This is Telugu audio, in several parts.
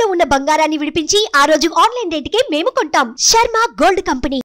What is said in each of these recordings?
తాకట్టులో ఉన్న బంగారాన్ని విడిపించి ఆ రోజు ఆన్లైన్ రేటుకే మేము కొంటాం శర్మ గోల్డ్ కంపెనీ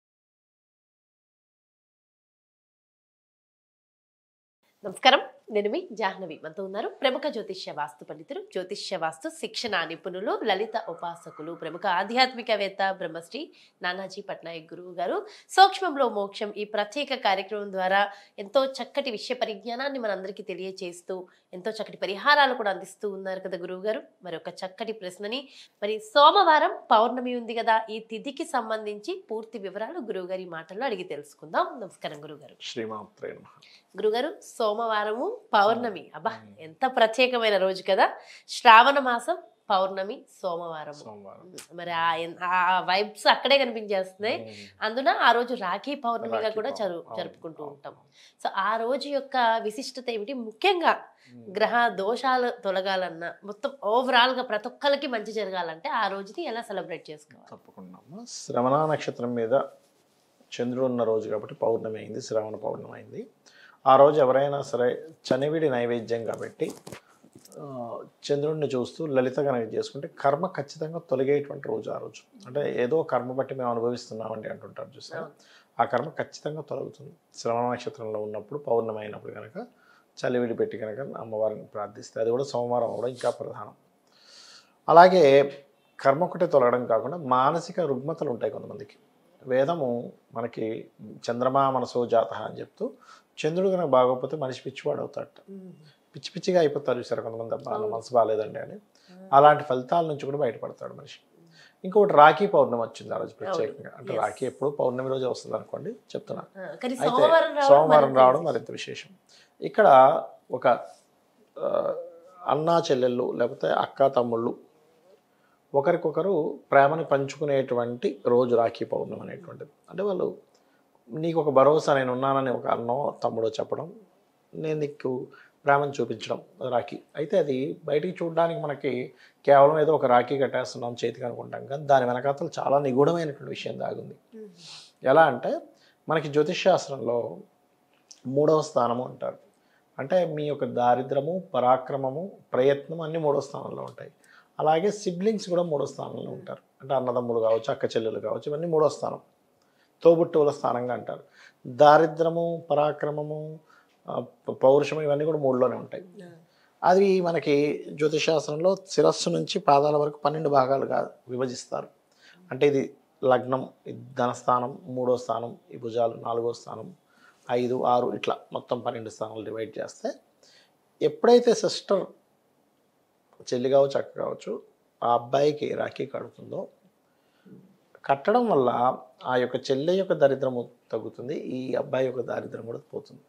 నమస్కారం నేను మీ జాహ్నవి మనతో ఉన్నారు ప్రముఖ జ్యోతిష్య వాస్తు పండితులు జ్యోతిష్య వాస్తు శిక్షణ నిపుణులు లలిత ఉపాసకులు ప్రముఖ ఆధ్యాత్మికవేత్త బ్రహ్మశ్రీ నానాజీ పట్నాయక్ గురువు గారు సూక్ష్మంలో మోక్షం ఈ ప్రత్యేక కార్యక్రమం ద్వారా ఎంతో చక్కటి విషయ పరిజ్ఞానాన్ని మనందరికీ తెలియజేస్తూ ఎంతో చక్కటి పరిహారాలు కూడా అందిస్తూ ఉన్నారు కదా గురువు గారు మరి ఒక చక్కటి ప్రశ్నని మరి సోమవారం పౌర్ణమి ఉంది కదా ఈ తిథికి సంబంధించి పూర్తి వివరాలు గురువు గారి మాటల్లో అడిగి తెలుసుకుందాం నమస్కారం గురువు గారు శ్రీమాత్రే నమః. గురుగారు సోమవారము పౌర్ణమి అబ్బా ఎంత ప్రత్యేకమైన రోజు కదా శ్రావణ మాసం పౌర్ణమి సోమవారం సోమవారం మరి ఆ ఎన్- ఆ వైబ్స్ అక్కడే కనిపించేస్తున్నాయి అందున ఆ రోజు రాఖీ పౌర్ణమిగా రాఖీ కూడా జరు పౌర్ణమి. జరుపుకుంటూ అవును, ఉంటాం అవును. సో ఆ రోజు యొక్క విశిష్టత ఏమిటి ముఖ్యంగా గ్రహ దోషాలు తొలగాలన్నా మొత్తం ఓవరాల్ గా ప్రతి ఒక్కరికి మంచి జరగాలంటే ఆ రోజుని ఎలా సెలబ్రేట్ చేసుకోవాలి తప్పకుండా అమ్మా. శ్రవణ నక్షత్రం మీద చంద్రుడు ఉన్న రోజు కాబట్టి పౌర్ణమి అయింది శ్రవణ పౌర్ణమి అయింది ఆ రోజు ఎవరైనా సరే చనివిడి నైవేద్యం కాబట్టి ఆ, చంద్రుడిని చూస్తూ లలిత కనుక చేసుకుంటే కర్మ ఖచ్చితంగా తొలగేటువంటి రోజు ఆ రోజు అంటే ఏదో కర్మ బట్టి మేము అనుభవిస్తున్నామండి అంటుంటారు చూసారా ఆ కర్మ ఖచ్చితంగా తొలగుతుంది శ్రవణ నక్షత్రంలో ఉన్నప్పుడు పౌర్ణమి అయినప్పుడు కనుక చలివిడి పెట్టి కనుక అమ్మవారిని ప్రార్థిస్తే అది కూడా సోమవారం కూడా ఇంకా ప్రధానం అలాగే కర్మ ఒకటే తొలగడం కాకుండా మానసిక రుగ్మతలు ఉంటాయి కొంతమందికి వేదము మనకి చంద్రమా మనసో జాత అని చెప్తూ చంద్రుడు కనుక బాగోకపోతే మనిషి పిచ్చివాడు అవుతాడట పిచ్చి పిచ్చిగా అయిపోతారు చూసారు కొంతమంది అబ్బా నా మనసు బాగాలేదండి అని అలాంటి ఫలితాల నుంచి కూడా బయటపడతాడు మనిషి ఇంకొకటి రాఖీ పౌర్ణమి వచ్చింది ఆ రోజు ప్రత్యేకంగా అంటే Yes. రాఖీ ఎప్పుడు పౌర్ణమి రోజు వస్తుంది అనుకోండి చెప్తున్నా ఆ, కానీ అయితే సోమవారం రావడం సోమవారం మరింత రావడం విశేషం. మరింత విశేషం ఇక్కడ ఒక ఆ, అన్నా చెల్లెళ్ళు లేకపోతే అక్క తమ్ముళ్ళు ఒకరికొకరు ప్రేమని పంచుకునేటువంటి రోజు రాఖీ పౌర్ణమి అనేటువంటిది అంటే వాళ్ళు నీకు ఒక భరోసా నేను ఉన్నానని ఒక అన్నో తమ్ముడో చెప్పడం నేను నీకు ప్రేమను చూపించడం రాఖీ అయితే అది బయటికి చూడడానికి మనకి కేవలం ఏదో ఒక రాఖీ కట్టేస్తున్నాం చేతికి అనుకుంటాం కానీ దాని వెనకాతలు చాలా నిగూఢమైనటువంటి విషయం దాగుంది ఉమ్. ఎలా అంటే మనకి జ్యోతిష్ శాస్త్రంలో మూడవ స్థానము అంటారు అంటే మీ యొక్క దారిద్రము పరాక్రమము ప్రయత్నం అన్ని మూడో స్థానంలో ఉంటాయి అలాగే సిబ్లింగ్స్ కూడా మూడో స్థానంలో ఉంటారు అంటే అన్నదమ్ములు కావచ్చు అక్క చెల్లెలు కావచ్చు ఇవన్నీ మూడో స్థానం తోబుట్టువుల స్థానంగా అంటారు దారిద్రము పరాక్రమము ఆ, ప- పౌరుషము ఇవన్నీ కూడా మూడులోనే ఉంటాయి ఆ. అది మనకి జ్యోతిశాస్త్రంలో శిరస్సు నుంచి పాదాల వరకు పన్నెండు భాగాలుగా విభజిస్తారు అంటే ఇది లగ్నం ఇది ధనస్థానం మూడో స్థానం ఈ భుజాలు నాలుగో స్థానం ఐదు ఆరు ఇట్లా మొత్తం పన్నెండు స్థానాలు డివైడ్ చేస్తే ఎప్పుడైతే సిస్టర్ చెల్లి కావచ్చు అక్క కావచ్చు ఆ అబ్బాయికి రాఖీ కడుతుందో కట్టడం వల్ల ఆ యొక్క చెల్లె యొక్క దరిద్రము తగ్గుతుంది ఈ అబ్బాయి యొక్క దారిద్రం కూడా పోతుంది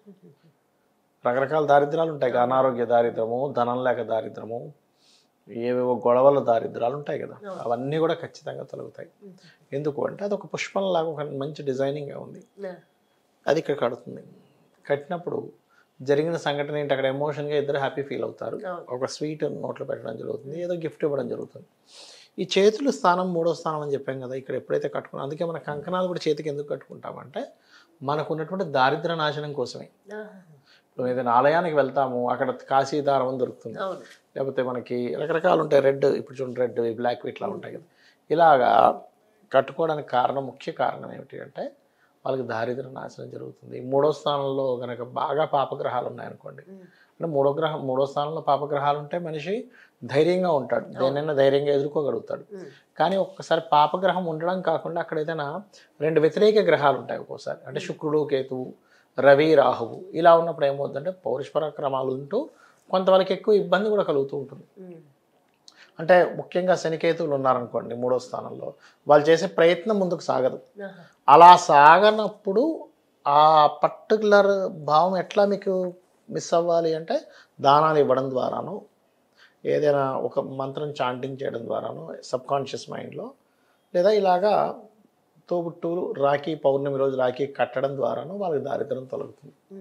రకరకాల దారిద్రాలు ఉంటాయి కదా, అనారోగ్య దారిద్రము ధనం లేక దారిద్రము ఏవేవో గొడవల దారిద్రాలు ఉంటాయి కదా అవును. అవన్నీ కూడా ఖచ్చితంగా తొలగుతాయి ఎందుకు అంటే అది ఒక పుష్పంలాగా ఒక మంచి డిజైనింగ్గా ఉంది ఆ. అది ఇక్కడ కడుతుంది కట్టినప్పుడు జరిగిన సంఘటన ఏంటి అక్కడ ఎమోషన్గా ఇద్దరు హ్యాపీ ఫీల్ అవుతారు అవును. ఒక స్వీట్ నోట్లో పెట్టడం జరుగుతుంది ఏదో గిఫ్ట్ ఇవ్వడం జరుగుతుంది ఈ చేతుల స్థానం మూడో స్థానం అని చెప్పాం కదా ఇక్కడ ఎప్పుడైతే కట్టుకున్నాం అందుకే మన కంకణాలు కూడా చేతికి ఎందుకు కట్టుకుంటామంటే మనకు ఉన్నటువంటి దారిద్ర నాశనం కోసమే ఆహా. ఇప్పుడు ఏదైనా ఆలయానికి వెళ్తాము అక్కడ కాశీ దారం అని దొరుకుతుంది అవును లేకపోతే మనకి రకరకాలు ఉంటాయి రెడ్ ఇప్పుడు చూడండి రెడ్ బ్లాక్ ఇట్లా ఉంటాయి కదా ఇలాగా కట్టుకోవడానికి కారణం ముఖ్య కారణం ఏమిటి అంటే వాళ్ళకి దారిద్ర నాశనం జరుగుతుంది మూడో స్థానంలో కనుక బాగా పాపగ్రహాలు ఉన్నాయనుకోండి ఉమ్. అంటే మూడో గ్రహం మూడో స్థానంలో పాపగ్రహాలు ఉంటే మనిషి ధైర్యంగా ఉంటాడు దేనైనా ధైర్యంగా ఎదుర్కోగలుగుతాడు ఉమ్. కానీ ఒక్కసారి పాపగ్రహం ఉండడం కాకుండా అక్కడ ఏదైనా రెండు వ్యతిరేక గ్రహాలు ఉంటాయి ఒక్కోసారి అంటే శుక్రుడు కేతువు రవి రాహువు ఇలా ఉన్నప్పుడు ఏమవుతుందంటే పౌరుష పరాక్రమాలు ఉంటూ కొంతవరకు ఎక్కువ ఇబ్బంది కూడా కలుగుతూ ఉంటుంది ఉమ్. అంటే ముఖ్యంగా శనికేతువులు ఉన్నారనుకోండి మూడో స్థానంలో వాళ్ళు చేసే ప్రయత్నం ముందుకు సాగదు ఆహా. అలా సాగనప్పుడు ఆ పర్టికులర్ భావం ఎట్లా మీకు మిస్ అవ్వాలి అంటే దానాలు ఇవ్వడం ద్వారాను ఏదైనా ఒక మంత్రం చాంటింగ్ చేయడం ద్వారాను సబ్ కాన్షియస్ మైండ్లో లేదా ఇలాగా తోబుట్టువులు రాఖీ పౌర్ణమి రోజు రాఖీ కట్టడం ద్వారాను వాళ్ళకి దారిద్రం తొలగుతుంది ఉమ్.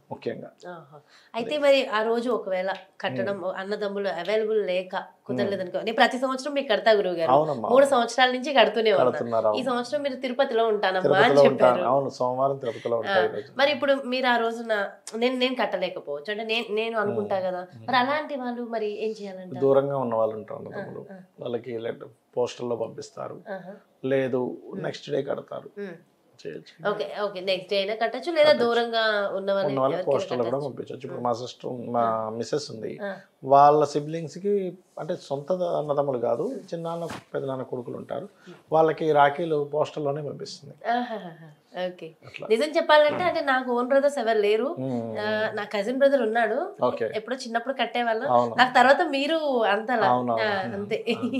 ముఖ్యంగా ఆహా. అయితే మరి ఆ రోజు ఒకవేళ కట్టడం అన్నదమ్ములు అవైలబుల్ లేక కుదరలేదు అనుకో నేను ప్రతి సంవత్సరం మీకు కడతా గురువు గారు అవునమ్మా మూడు సంవత్సరాల నుంచి కడుతూనే ఉన్నా కడుతున్నారు ఈ అవును. సంవత్సరం మీరు తిరుపతిలో ఉంటానమ్మా అని తిరుపతిలో చెప్పారు ఉంటాను అవును సోమవారం తిరుపతిలో ఉంటాయి ఆ, ఈరోజు. మరి ఇప్పుడు మీరు ఆ రోజున నేను నేను కట్టలేకపోవచ్చు అంటే నేను నేను అనుకుంటా కదా మరి అలాంటి వాళ్ళు మరి ఏం చేయాలంట దూరంగా ఉన్న వాళ్ళు ఉంటారు అన్నదమ్ములు ఆ, వాళ్ళకి పోస్టల్లో పంపిస్తారు ఆహా. లేదు నెక్స్ట్ డే కడతారు ఉమ్. చేయొచ్చు ఓకే ఓకే నెక్స్ట్ డే అయినా కట్టచ్చు లేదా దూరంగా ఉన్న ఉన్న వాళ్ళు వాళ్ళని పోస్టల్లో కూడా పంపించవచ్చు ఇప్పుడు మా సిస్టర్ మా మిస్సెస్ ఉంది ఆ. వాళ్ళ siblings కి అంటే సొంత అన్నదమ్ములు కాదు చిన్నాన్న పెద్దనాన్న కొడుకులు ఉంటారు వాళ్ళకి రాఖీలు పోస్టల్లోనే పంపిస్తుంది ఓకే అట్లా నిజం చెప్పాలంటే అంటే నాకు ఓన్ బ్రదర్స్ ఎవరు లేరు ఉమ్. ఆ, నా కజిన్ బ్రదర్ ఉన్నాడు ఓకే ఎప్పుడో చిన్నప్పుడు కట్టేవాళ్ళం అవును నాకు తర్వాత మీరు అంతలా అవును, ఆ, అవును. అంతే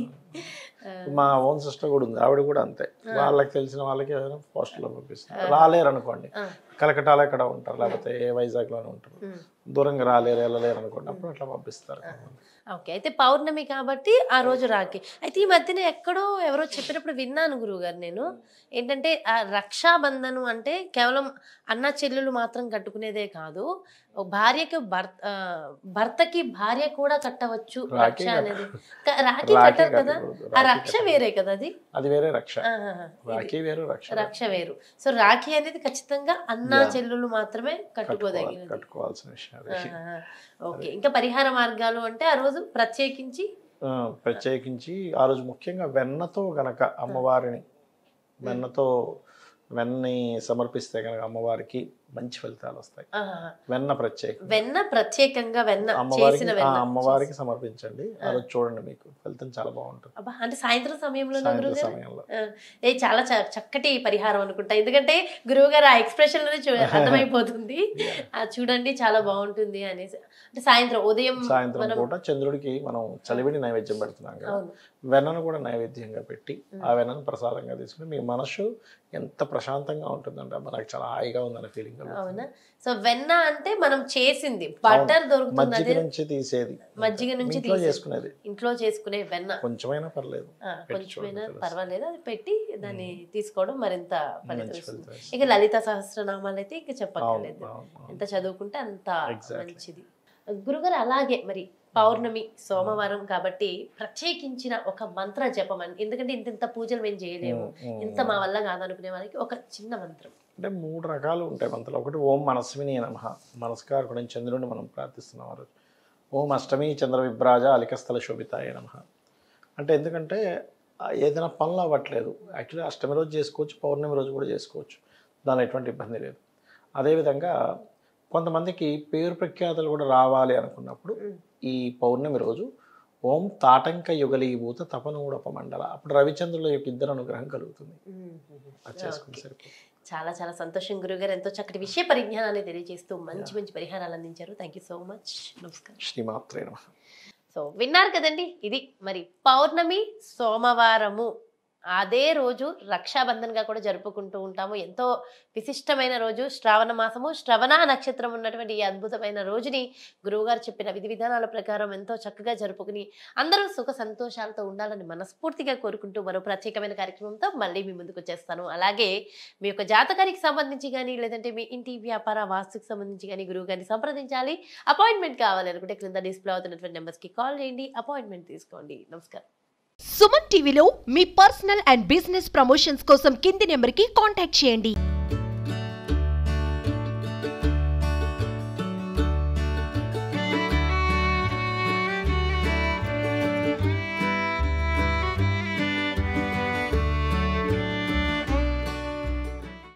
ఆ, మా ఓన్ సిస్టర్ కూడా ఉంది ఆవిడ కూడా అంతే వాళ్ళకి తెలిసిన వాళ్ళకి ఏదైనా పోస్టల్లో పంపిస్తుంది రాలేరు అనుకోండి ఆ. కలకటాలో ఎక్కడ ఉంటారు లేకపోతే ఏ వైజాగ్లోనే ఉంటారు ఉమ్. దూరంగా రాలేరు వెళ్ళలేరు అనుకోండి అప్పుడు అట్లా పంపిస్తారు ఓకే అయితే పౌర్ణమి కాబట్టి ఆ రోజు రాఖీ అయితే ఈ మధ్యన ఎక్కడో ఎవరో చెప్పినప్పుడు విన్నాను గురువు గారు నేను ఏంటంటే ఆ రక్షాబంధనం అంటే కేవలం అన్న చెల్లెలు మాత్రం కట్టుకునేదే కాదు ఓ భార్యకి భర్త ఆ, భర్తకి భార్య కూడా కట్టవచ్చు రాఖీ రక్ష అనేది క- రాఖీ రాఖీ కట్టరు కదా కట్టకూడదు. ఆ రాఖీ రక్ష వేరే కదా అది అది వేరే రక్ష ఆహాహా. ఇది రాఖీ వేరు రక్ష వేరు. రక్ష వేరు సో రాఖీ అనేది ఖచ్చితంగా అన్న Yeah. చెల్లెలు మాత్రమే కట్టుకోవాలి కట్టుకోదగినది కట్టుకోవాల్సిన విషయం అది. ఆహాహా. ఓకే ఇంకా పరిహార మార్గాలు అంటే ఆ రోజు ప్రత్యేకించి ఆ, ప్రత్యేకించి ఆ రోజు ముఖ్యంగా వెన్నతో గనక అమ్మవారిని వెన్నతో వెన్నని సమర్పిస్తే గనక అమ్మవారికి మంచి ఫలితాలు వస్తాయి ఆహాహా. వెన్న ప్రత్యేకం వెన్న ప్రత్యేకంగా వెన్న అమ్మవారికి చేసిన ఆ, వెన్న అమ్మవారికి సమర్పించండి ఆ రోజు చూడండి మీకు ఫలితం చాలా బాగుంటుంది అబ్బా అంటే సాయంత్రం సమయంలో సాయంత్రం గురువు గారు సమయంలో ఏ చాలా చ- చక్కటి పరిహారం అనుకుంటా ఎందుకంటే గురువు గారు ఆ ఎక్స్ప్రెషన్ లోనే చూ- అర్థమైపోతుంది ఆ చూడండి చాలా బాగుంటుంది అనేసి అంటే సాయంత్రం ఉదయం సాయంత్రం మనం పూట చంద్రుడికి మనం చలివిడి నైవేద్యం పెడుతున్నాం కదా అవును వెన్నను కూడా నైవేద్యంగా పెట్టి ఆ వెన్నను ప్రసాదంగా తీసుకుని మీ మనసు ఎంత ప్రశాంతంగా ఉంటుందంటే అబ్బా నాకు చాలా హాయిగా ఉందనే ఫీలింగ్ అవునా సో వెన్న అంటే మనం చేసింది బటర్ దొరుకుతుంది మజ్జిగ అదే నుంచి తీసేది మజ్జిగ నుంచి ఇంట్లో తీసేది. చేసుకునేది ఇంట్లో చేసుకునే వెన్న కొంచెమైనా పర్లేదు ఆ, పెట్టి కొంచెమైనా చూడండి పర్వాలేదు అది పెట్టి దాన్ని తీసుకోవడం మరింత ఫలితం మంచి ఇస్తుంది. ఫలితం ఇక లలిత సహస్రనామాలు అయితే ఇక అవును చెప్పక్కర్లేదు అవును, అవును. ఎంత చదువుకుంటే అంత Exactly. మంచిది గురుగారు అలాగే మరి పౌర్ణమి సోమవారం కాబట్టి ప్రత్యేకించిన ఒక మంత్ర జపం అని ఎందుకంటే ఇంత ఇంత పూజలు మేము చేయలేము ఉమ్, ఉమ్. ఇంత మా వల్ల కాదనుకునే వాళ్ళకి ఒక చిన్న మంత్రం అంటే మూడు రకాలు ఉంటాయి మంత్రాలు ఒకటి ఓం మనస్విని నమ మనస్కారకుడు చంద్రుడిని మనం ప్రార్థిస్తున్నాం ఆ రోజు ఓం అష్టమి చంద్ర విభ్రాజ అలికస్థల శోభితాయ నమ అంటే ఎందుకంటే ఆ ఏదైనా పనులు అవ్వట్లేదు యాక్చువల్లీ అష్టమి రోజు చేసుకోవచ్చు పౌర్ణమి రోజు కూడా చేసుకోవచ్చు దానిలో ఎటువంటి ఇబ్బంది లేదు అదేవిధంగా కొంతమందికి పేరు ప్రఖ్యాతలు కూడా రావాలి అనుకున్నప్పుడు ఈ పౌర్ణమి రోజు ఓం తాటంక యుగలీభూత తపనూడప మండల అప్పుడు రవిచంద్రుల యొక్క ఇద్దరు అనుగ్రహం కలుగుతుంది అది చేసుకుని Okay. సరిపోతుంది చాలా చాలా సంతోషం గురుగారు ఎంతో చక్కటి విషయ పరిజ్ఞానాన్ని తెలియజేస్తూ మంచి మంచి పరిహారాలు అందించారు థ్యాంక్ యూ సో మచ్ నమస్కారం శ్రీమాత్రే నమః సో విన్నారు కదండి ఇది మరి పౌర్ణమి సోమవారము అదే రోజు రక్షాబంధన్గా కూడా జరుపుకుంటూ ఉంటాము ఎంతో విశిష్టమైన రోజు శ్రావణ మాసము శ్రవణ నక్షత్రం ఉన్నటువంటి ఈ అద్భుతమైన రోజుని గురువుగారు చెప్పిన విధి విధానాల ప్రకారం ఎంతో చక్కగా జరుపుకుని అందరూ సుఖ సంతోషాలతో ఉండాలని మనస్ఫూర్తిగా కోరుకుంటూ మరో ప్రత్యేకమైన కార్యక్రమంతో మళ్ళీ మీ ముందుకు వచ్చేస్తాను అలాగే మీ యొక్క జాతకానికి సంబంధించి కానీ లేదంటే మీ ఇంటి వ్యాపార వాస్తుకు సంబంధించి కానీ గురువు గారిని సంప్రదించాలి అపాయింట్మెంట్ కావాలి అనుకుంటే క్రింద డిస్ప్లే అవుతున్నటువంటి నెంబర్స్కి కాల్ చేయండి అపాయింట్మెంట్ తీసుకోండి నమస్కారం సుమన్ టీవీలో మీ పర్సనల్ అండ్ బిజినెస్ ప్రమోషన్స్ కోసం కింది నెంబర్కి కాంటాక్ట్ చేయండి